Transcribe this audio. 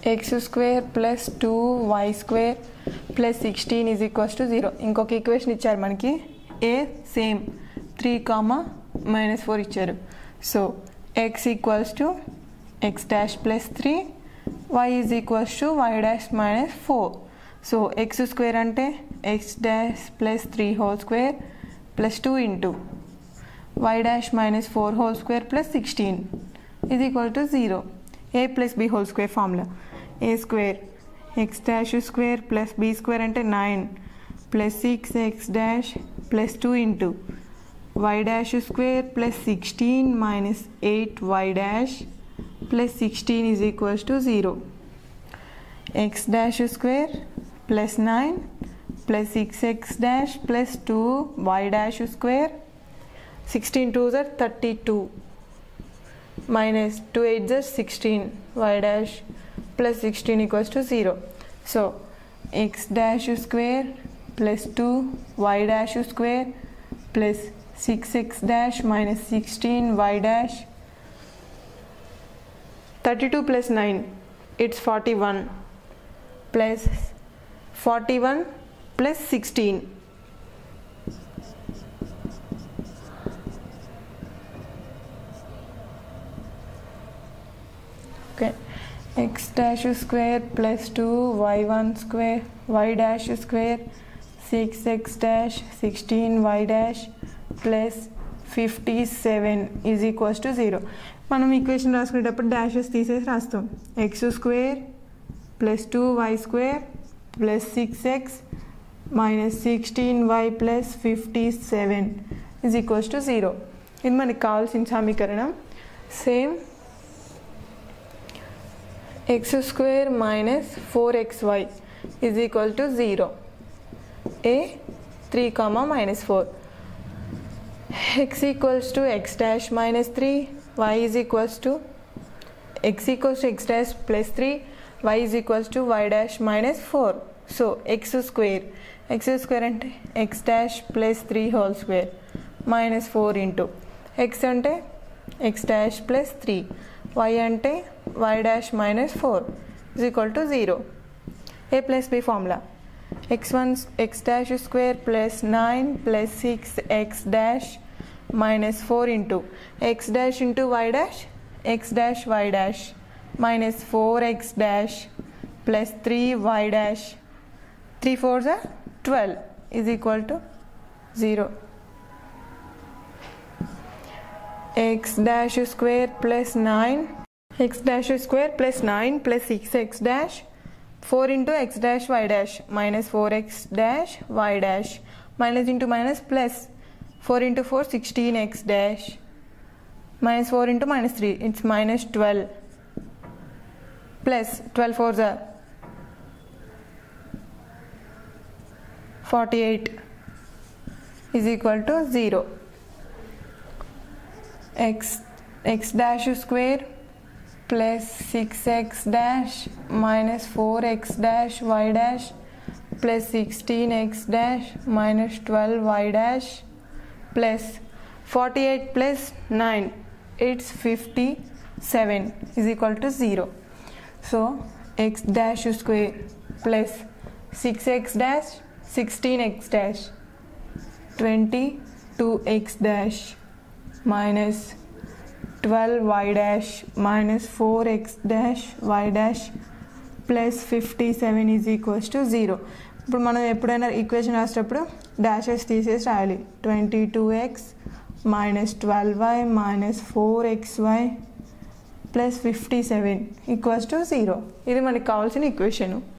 X square plus two Y square plus sixteen is equals to zero ఇంకొక equation ఇచ్చారు మనకి A same three comma minus four ఇచ్చారు so X equals to X dash plus three Y is equals to Y dash minus four so X square అంటే X dash plus three whole square plus two into Y dash minus four whole square plus sixteen is equal to zero A plus B whole square formula A square X dash square plus B square అంటే nine plus six X dash plus two into Y dash square plus sixteen minus eight Y dash plus sixteen is equals to zero X dash square plus nine plus six X dash plus two Y dash square sixteen two జర్ thirty two minus two eight జర్ sixteen Y dash plus sixteen equals to zero so X dash square plus two Y dash square plus six X dash minus sixteen Y dash thirty two plus nine it's forty one plus forty one plus sixteen okay X dash square plus two Y one square Y dash square six X dash sixteen Y dash plus fifty seven is equals to zero మనం equation రాసుకునేటప్పుడు dashes తీసేసి రాస్తాం X square plus two Y square plus six X minus sixteen Y plus fifty seven is equals to zero ఇది మనకి కావాల్సిన సమీకరణం same X square minus four X Y is equal to zero A three comma minus four X equals to X dash minus three Y is equals to X equals to X dash plus three Y is equals to Y dash minus four so X square X square అంటే X dash plus three whole square minus four into X అంటే X dash plus three why అంటే Y dash minus four is equal to zero A plus B formula X one X dash square plus nine plus six X dash minus four into X dash into Y dash X dash Y dash minus four X dash plus three Y dash three four జా twelve is equal to zero X dash square plus nine X dash square plus nine plus six X dash four into X dash Y dash minus four X dash Y dash minus into minus plus four into four sixteen X dash minus four into minus three it's minus twelve plus twelve four జా forty eight is equal to zero X X dash square plus six X dash minus four X dash Y dash plus sixteen X dash minus twelve Y dash plus forty eight plus nine it's fifty seven is equal to zero so X dash square plus six X dash sixteen X dash twenty two X dash minus twelve Y dash minus four X dash Y dash plus fifty seven is equals to zero ఇప్పుడు మనం ఎప్పుడైనా equation రాసేటప్పుడు dashes తీసేసి రాయాలి twenty two X minus twelve Y minus four X Y plus fifty seven equals to zero ఇది మనకి కావాల్సిన equation